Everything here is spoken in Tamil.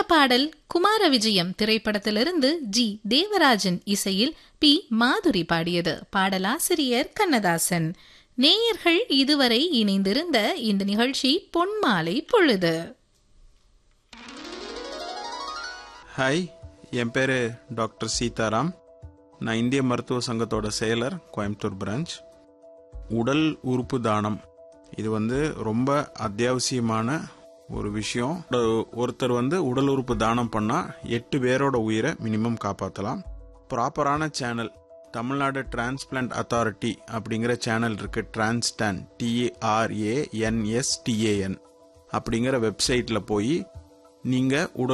பாடல் குமார விஜயம் திரைப்படத்திலிருந்து ஜி தேவராஜன் இசையில் பி மாதுரி பாடியது பாடலாசிரியர் கண்ணதாசன் நேயர்கள் இதுவரை இணைந்திருந்த இந்த நிகழ்ச்சி பொன்மாலை பொழுது ஹாய் என் பேர் டாக்டர் சீதாராம் நான் இந்திய மருத்துவ சங்கத்தோட செயலர் கோயம்புத்தூர் பிரான்ச் உடல் உறுப்பு தானம் இது வந்து ரொம்ப அத்தியாவசியமான ஒரு விஷயம் ஒரு- ஒருத்தர் வந்து உடல் உறுப்பு தானம் பண்ணால் எட்டு பேரோட உயிரை மினிமம் காப்பாற்றலாம் ப்ராப்பரான சேனல் தமிழ்நாடு டிரான்ஸ்பிளான்ட் அத்தாரிட்டி அப்படிங்கிற சேனல் இருக்கு டிரான்ஸ்டான் டிஏஆர்ஏஎன்எஸ்டிஏஎன் அப்படிங்கிற வெப்சைட்டில் போய் நீங்கள் உடல்